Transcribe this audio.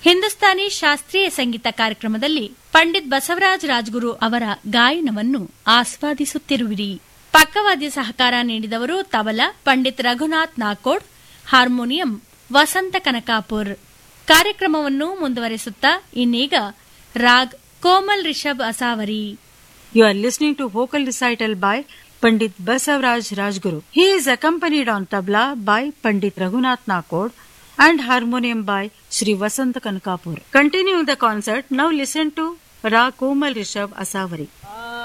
ಹಿಂದೂಸ್ತಾನಿ ಶಾಸ್ತ್ರೀಯ ಸಂಗೀತ ಕಾರ್ಯಕ್ರಮದಲ್ಲಿ ಪಂಡಿತ್ ಬಸವರಾಜ ರಾಜ್ಗುರು ಅವರ ಗಾಯನವನ್ನು ಆಸ್ವಾದಿಸುತ್ತಿರುವಿರಿ ಪಕ್ಕವಾದ್ಯ ಸಹಕಾರ ನೀಡಿದವರು ತಬಲ ಪಂಡಿತ್ ರಘುನಾಥ್ ನಾಕೋಡ್ ಹಾರ್ಮೋನಿಯಂ ವಸಂತ ಕನಕಾಪುರ್ ಕಾರ್ಯಕ್ರಮವನ್ನು ಮುಂದುವರೆಸುತ್ತಾ ಇನ್ನೀಗ raag Komal Rishabh ಅಸಾವರಿ You are listening to vocal recital by Pandit Basavraj Rajguru. He is accompanied on tabla by Pandit Raghunath Nakod and harmonium by Sri Vasant Kankapur. Continuing the concert, now listen to Ra Komal Rishabh Asavari.